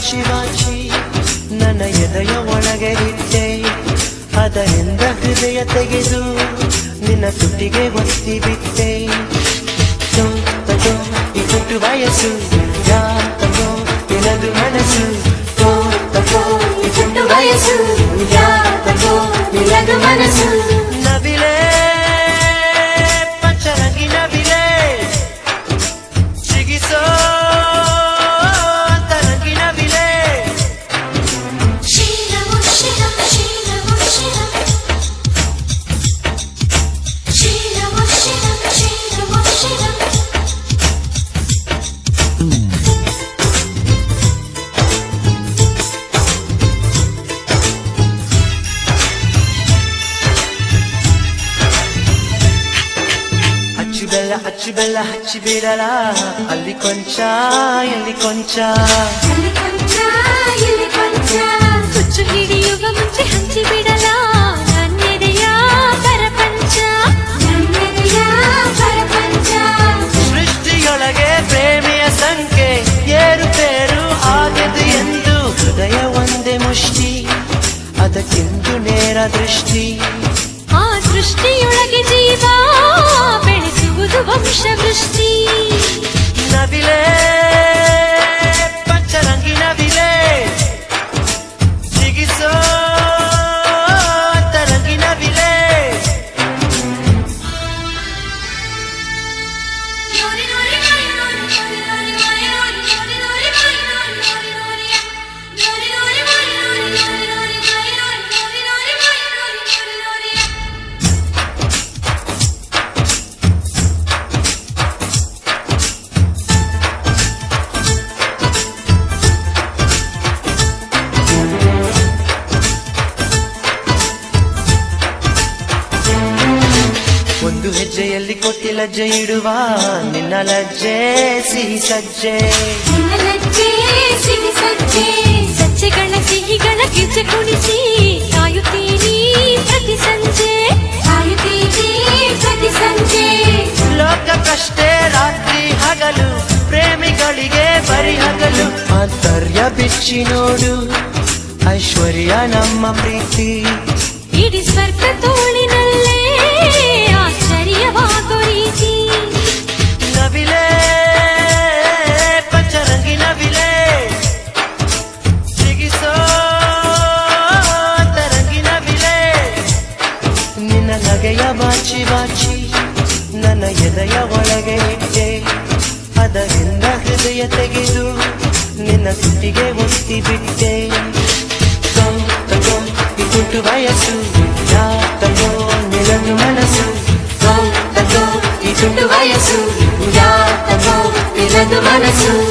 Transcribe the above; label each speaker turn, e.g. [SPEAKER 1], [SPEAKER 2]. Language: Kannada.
[SPEAKER 1] ಬಾಚಿ ಬಾಚಿ ನನ್ನ ಎದೆಯ ಒಳಗೆ ಇಟ್ಟೆ ಅದರಿಂದ ಹೃದಯ ತೆಗೆದು ನಿನ್ನ ತುಟಿಗೆ ಒತ್ತಿ ಬಿಟ್ಟೆ ತೋ ತಗೋ ಈ ಹುಟ್ಟು ವಯಸ್ಸು ಯಾ ತಗೋ ನಿನದು ಮನಸ್ಸು ತೋ ತಗೋ ಈ ಹುಟ್ಟು ವಯಸ್ಸು ಯಾ ತಗೋ ನಿನದು ಮನಸ್ಸು ನವಿಲೆ ಪಂಚರಂಗಿ ನವಿಲೆ ಸಿಗಿಸೋ ಅಂತರಂಗಿ ನವಿಲೆ
[SPEAKER 2] ಶೀಲವು ಶಿರಂ ಶೀಲವು ಶಿರಂ ಶೀಲವು ಶಿರಂ ಶೀಲವು ಶಿರಂ
[SPEAKER 1] ಅಚ್ಚು ಬೆಲ್ಲ ಅಚ್ಚು ಬೆಲ್ಲ ಹಚ್ಚಿ ಬಿಡಲ ಅಲ್ಲಿ ಕೊಂಚ ಎಲ್ಲಿ ಕೊಂಚ
[SPEAKER 2] ಅಲ್ಲಿ ಕೊಂಚ ಇಲ್ಲಿ ಕೊಂಚ ಹುಚ್ಚು ಹಿಡಿಯುವ ಮುಂಚೆ ಹಂಚಿ ಬಿಡಲ ನನ್ನೆದೆಯ ಪರಪಂಚ ನನ್ನೆದೆಯ ಪರಪಂಚ
[SPEAKER 1] ಸೃಷ್ಟಿಯೊಳಗೆ ಪ್ರೇಮಿಯ ಸಂಖ್ಯೆ ಏರುಪೇರು ಆಗದು ಎಂದು ಹೃದಯ ಒಂದೇ ಮುಷ್ಟಿ ಅದಕ್ಕೆಂದು ನೇರ ದೃಷ್ಟಿ
[SPEAKER 2] ಆ ಸೃಷ್ಟಿಯೊಳಗೆ ಜೀವ ಬೆಳೆಸುವುದು ವಂಶವೃಷ್ಟಿ
[SPEAKER 1] ನವಿಲೆ ಪಂಚರಂಗಿ ನವಿಲೆ ಸಿಗಿಸೋ ಅಂತರಂಗಿ ನವಿಲೆ ಒಂದು ಹೆಜ್ಜೆಯಲ್ಲಿ ಕೊಟ್ಟಿ ಲಜ್ಜೆ ಇಡುವ ನಿನ್ನ ಲಜ್ಜೆ ಸಿಹಿ ಸಜ್ಜೆ
[SPEAKER 2] ಸಜ್ಜೆಗಳ ಸಿಹಿಗಳ ಗೆಜ್ಜೆ ಕುಣಿಸಿ ಕಾಯುತ್ತೀನಿ ಪ್ರತಿ ಸಂಜೆ ಕಾಯುತ್ತೀನಿ ಪ್ರತಿ ಸಂಜೆ
[SPEAKER 1] ಲೋಕಕ್ಕಷ್ಟೇ ರಾತ್ರಿ ಹಗಲು ಪ್ರೇಮಿಗಳಿಗೆ ಬರಿ ಹಗಲು ಆಂತರ್ಯ ಬಿಚ್ಚಿ ನೋಡು ಐಶ್ವರ್ಯ ನಮ್ಮ ಪ್ರೀತಿ
[SPEAKER 2] ಇಡೀ ಸ್ವರ್ಗ ತೋಳಿನಲ್ಲೇ ಆಶ್ಚರ್ಯವಾಗೋ ರೀತಿ
[SPEAKER 1] ನವಿಲೆ ಪಂಚರಂಗಿ ನವಿಲೆ ಸಿಗಿಸೋ ಅಂತರಂಗಿ ನವಿಲೆ ನಿನ್ನ ನಗೆಯ ಬಾಚಿ ಬಾಚಿ ನನ್ನ ಎದೆಯ ಒಳಗೆ ಇಟ್ಟೆ ಅದರಿಂದ ಹೃದಯ ತೆಗೆದು ನಿನ್ನ ತುಟಿಗೆ ಒತ್ತಿ ಬಿಟ್ಟೆ ತಗೋ, ತಗೋ ಈ ಹುಟ್ಟು ವಯಸ್ಸು ಯಾ ತಗೋ ನಿಲದು ಮನಸ್ಸು ತಗೋ, ತಗೋ ಈ ಹುಟ್ಟು ವಯಸ್ಸು ಯಾ ತಗೋ ನಿಲದು ಮನಸ್ಸು